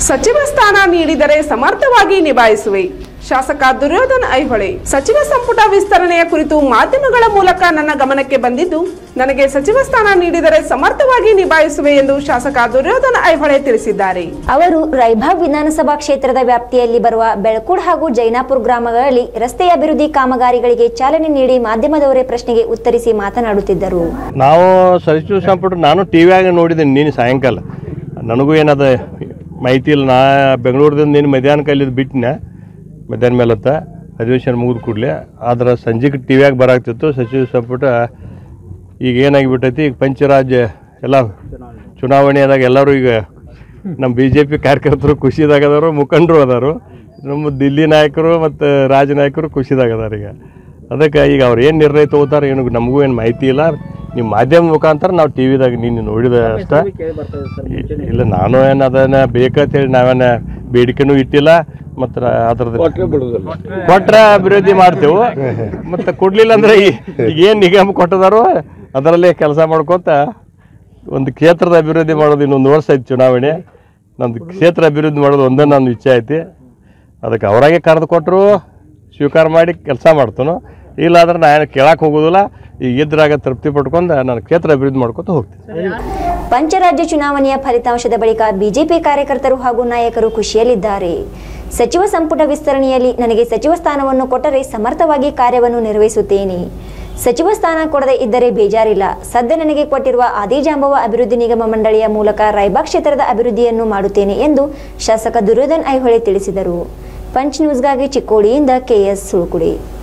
ಸಚಿವ ಸ್ಥಾನ ನೀಡಿದರೆ ಸಮರ್ಥವಾಗಿ ನಿಭಾಯಿಸುವೆ ಶಾಸಕ ದುರ್ಯೋಧನ್ ಐಹೊಳೆ ಸಚಿವ ಸಂಪುಟ ವಿಸ್ತರಣೆಯ ಕುರಿತು ಮಾಧ್ಯಮಗಳ ಮೂಲಕ ನನ್ನ ಗಮನಕ್ಕೆ ಬಂದಿದ್ದು ನನಗೆ ಸಚಿವ ಸ್ಥಾನ ನೀಡಿದರೆ ಸಮರ್ಥವಾಗಿ ನಿಭಾಯಿಸುವೆ ಎಂದು ಶಾಸಕ ದುರ್ಯೋಧನ್ ಐಹೊಳೆ ತಿಳಿಸಿದ್ದಾರೆ ಅವರು ರೈಭಾಗ್ ವಿಧಾನಸಭಾ ಕ್ಷೇತ್ರದ ವ್ಯಾಪ್ತಿಯಲ್ಲಿ ಬರುವ ಬೆಳಕೂಡ್ ಹಾಗೂ ಜೈನಾಪುರ ಗ್ರಾಮಗಳಲ್ಲಿ ರಸ್ತೆ ಅಭಿವೃದ್ಧಿ ಕಾಮಗಾರಿಗಳಿಗೆ ಚಾಲನೆ ನೀಡಿ ಮಾಧ್ಯಮದವರೇ ಪ್ರಶ್ನೆಗೆ ಉತ್ತರಿಸಿ ಮಾತನಾಡುತ್ತಿದ್ದರು ನಾವು ಸಚಿವ ಸಂಪುಟ ನಾನು ಟಿ ವಿಯಾಗ ನೋಡಿದ್ದೀನಿ ನೀನು ಸಾಯಂಕಾಲ ನನಗೂ ಏನದ ಮಾಹಿತಿ ಇಲ್ಲ ನಾ ಬೆಂಗಳೂರದಿಂದ ನೀನು ಮಧ್ಯಾಹ್ನ ಕೈಲಿದ್ದು ಬಿಟ್ಟಿನ ಮಧ್ಯಾಹ್ನ ಮೇಲತ್ತ ಅಧಿವೇಶನ ಮುಗಿದ ಕೂಡಲೇ ಆದ್ರೆ ಸಂಜೆಗೆ ಟಿ ವಿಯಾಗ ಬರಾಗ್ತಿತ್ತು ಸಚಿವ ಸಂಪುಟ ಈಗ ಏನಾಗಿಬಿಟ್ಟೈತಿ ಈಗ ಪಂಚರಾಜ್ಯ ಎಲ್ಲ ಚುನಾವಣೆಯಾದಾಗ ಎಲ್ಲರೂ ಈಗ ನಮ್ಮ ಬಿ ಜೆ ಪಿ ಕಾರ್ಯಕರ್ತರು ಖುಷಿದಾಗ ಅದಾರು ಮುಖಂಡರು ಅದಾರು ನಮ್ಮ ದಿಲ್ಲಿ ನಾಯಕರು ಮತ್ತು ರಾಜ ನಾಯಕರು ಖುಷಿದಾಗ ಅದಾರ ಈಗ ಅದಕ್ಕೆ ಈಗ ಅವ್ರು ಏನು ನಿರ್ಣಯ ತಗೋತಾರೆ ಏನು ನಮಗೂ ಏನು ಮಾಹಿತಿ ಇಲ್ಲ ನಿಮ್ಮ ಮಾಧ್ಯಮ ಮುಖಾಂತರ ನಾವು ಟಿ ವಿದಾಗ ನೀನು ನೋಡಿದ ಅಷ್ಟೇ ಇಲ್ಲ ನಾನು ಏನು ಅದನ್ನ ಬೇಕಂತೇಳಿ ನಾವೇನ ಬೇಡಿಕೆನೂ ಇಟ್ಟಿಲ್ಲ ಮತ್ತು ಅದ್ರದ್ದು ಕೊಟ್ರೆ ಅಭಿವೃದ್ಧಿ ಮಾಡ್ತೇವೆ ಮತ್ತು ಕೊಡ್ಲಿಲ್ಲ ಅಂದ್ರೆ ಈಗ ಏನು ನಿಗಮ ಕೊಟ್ಟದಾರೋ ಅದರಲ್ಲೇ ಕೆಲಸ ಮಾಡ್ಕೊತ ಒಂದು ಕ್ಷೇತ್ರದ ಅಭಿವೃದ್ಧಿ ಮಾಡೋದು ಇನ್ನೊಂದು ವರ್ಷ ಐತಿ ಚುನಾವಣೆ ನಂದು ಕ್ಷೇತ್ರ ಅಭಿವೃದ್ಧಿ ಮಾಡೋದು ಒಂದೇ ನನ್ನ ಇಚ್ಛೆ ಐತಿ ಅದಕ್ಕೆ ಅವರಾಗೆ ಕರೆದು ಕೊಟ್ಟರು ಸ್ವೀಕಾರ ಮಾಡಿ ಕೆಲಸ ಮಾಡ್ತಾನು ಇಲ್ಲಾಂದ್ರೆ ನಾನು ಕೇಳಕ್ಕೆ ಹೋಗೋದಿಲ್ಲ ಈಗ ಇದ್ರಾಗ ತೃಪ್ತಿ ಪಟ್ಕೊಂಡು ನಾನು ಕ್ಷೇತ್ರ ಅಭಿವೃದ್ಧಿ ಮಾಡ್ಕೊತ ಹೋಗ್ತೀನಿ ಪಂಚರಾಜ್ಯ ಚುನಾವಣೆಯ ಫಲಿತಾಂಶದ ಬಳಿಕ ಬಿಜೆಪಿ ಕಾರ್ಯಕರ್ತರು ಹಾಗೂ ನಾಯಕರು ಖುಷಿಯಲ್ಲಿದ್ದಾರೆ ಸಚಿವ ಸಂಪುಟ ವಿಸ್ತರಣೆಯಲ್ಲಿ ನನಗೆ ಸಚಿವ ಸ್ಥಾನವನ್ನು ಕೊಟ್ಟರೆ ಸಮರ್ಥವಾಗಿ ಕಾರ್ಯವನ್ನು ನಿರ್ವಹಿಸುತ್ತೇನೆ ಸಚಿವ ಸ್ಥಾನ ಕೊಡದೆ ಇದ್ದರೆ ಬೇಜಾರಿಲ್ಲ ಸದ್ಯ ನನಗೆ ಕೊಟ್ಟಿರುವ ಆದಿಜಾಂಬವ ಅಭಿವೃದ್ಧಿ ನಿಗಮ ಮಂಡಳಿಯ ಮೂಲಕ ರಾಯಬಾಗ್ ಕ್ಷೇತ್ರದ ಅಭಿವೃದ್ಧಿಯನ್ನು ಮಾಡುತ್ತೇನೆ ಎಂದು ಶಾಸಕ ದುರ್ಯೋಧನ್ ಐಹೊಳೆ ತಿಳಿಸಿದರು ಪಂಚ್ ನ್ಯೂಸ್ಗಾಗಿ ಚಿಕ್ಕೋಡಿಯಿಂದ ಕೆಎಸ್ ಸುಳುಕುಡಿ